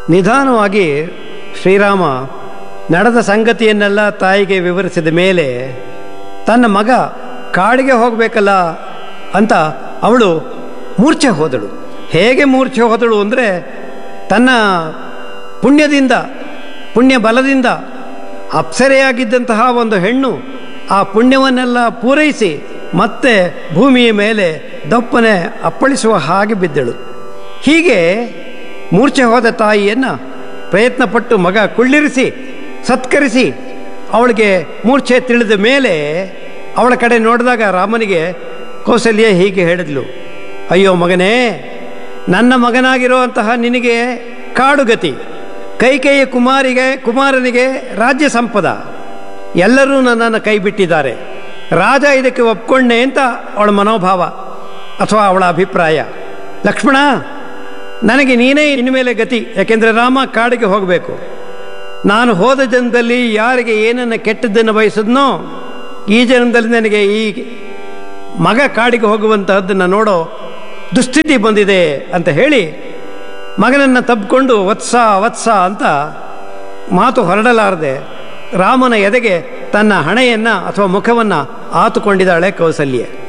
ನಿಧಾನವಾಗಿ ಶ್ರೀರಾಮ ನಡೆದ ಸಂಗತಿಯನ್ನೆಲ್ಲ ತಾಯಿಗೆ ವಿವರಿಸಿದ ಮೇಲೆ ತನ್ನ ಮಗ ಕಾಡಿಗೆ ಹೋಗಬೇಕಲ್ಲ ಅಂತ ಅವಳು ಮೂರ್ಛೆ ಹೋದಳು ಹೇಗೆ ಮೂರ್ಛೆ ಹೋದಳು ಅಂದರೆ ತನ್ನ ಪುಣ್ಯದಿಂದ ಪುಣ್ಯ ಬಲದಿಂದ ಅಪ್ಸರೆಯಾಗಿದ್ದಂತಹ ಒಂದು ಹೆಣ್ಣು ಆ ಪುಣ್ಯವನ್ನೆಲ್ಲ ಪೂರೈಸಿ ಮತ್ತೆ ಭೂಮಿಯ ಮೇಲೆ ದಪ್ಪನೆ ಅಪ್ಪಳಿಸುವ ಹಾಗೆ ಬಿದ್ದಳು ಹೀಗೆ ಮೂರ್ಛೆ ಹೋದ ತಾಯಿಯನ್ನು ಪ್ರಯತ್ನಪಟ್ಟು ಮಗ ಕುಳ್ಳಿರಿಸಿ ಸತ್ಕರಿಸಿ ಅವಳಿಗೆ ಮೂರ್ಛೆ ತಿಳಿದ ಮೇಲೆ ಅವಳ ಕಡೆ ನೋಡಿದಾಗ ರಾಮನಿಗೆ ಕೌಸಲ್ಯ ಹೀಗೆ ಹೇಳಿದ್ಲು ಅಯ್ಯೋ ಮಗನೇ ನನ್ನ ಮಗನಾಗಿರುವಂತಹ ನಿನಗೆ ಕಾಡುಗತಿ ಕೈಕೇಯ ಕುಮಾರಿಗೆ ಕುಮಾರನಿಗೆ ರಾಜ್ಯ ಸಂಪದ ಎಲ್ಲರೂ ನನ್ನನ್ನು ಕೈ ಬಿಟ್ಟಿದ್ದಾರೆ ರಾಜ ಇದಕ್ಕೆ ಒಪ್ಕೊಂಡೆ ಅಂತ ಅವಳ ಮನೋಭಾವ ಅಥವಾ ಅವಳ ಅಭಿಪ್ರಾಯ ಲಕ್ಷ್ಮಣ ನನಗೆ ನೀನೇ ಇನ್ಮೇಲೆ ಗತಿ ಯಾಕೆಂದರೆ ರಾಮ ಕಾಡಿಗೆ ಹೋಗಬೇಕು ನಾನು ಹೋದ ಜನ್ಮದಲ್ಲಿ ಯಾರಿಗೆ ಏನನ್ನು ಕೆಟ್ಟದ್ದನ್ನು ಬಯಸಿದ್ನೋ ಈ ಜನ್ಮದಲ್ಲಿ ನನಗೆ ಈ ಮಗ ಕಾಡಿಗೆ ಹೋಗುವಂತಹದ್ದನ್ನು ನೋಡೋ ದುಸ್ಥಿತಿ ಬಂದಿದೆ ಅಂತ ಹೇಳಿ ಮಗನನ್ನು ತಬ್ಬಿಕೊಂಡು ವತ್ಸ ವತ್ಸ ಅಂತ ಮಾತು ಹೊರಡಲಾರದೆ ರಾಮನ ಎದೆಗೆ ತನ್ನ ಹಣೆಯನ್ನು ಅಥವಾ ಮುಖವನ್ನು ಆತುಕೊಂಡಿದ್ದಾಳೆ ಕೌಸಲ್ಯೆ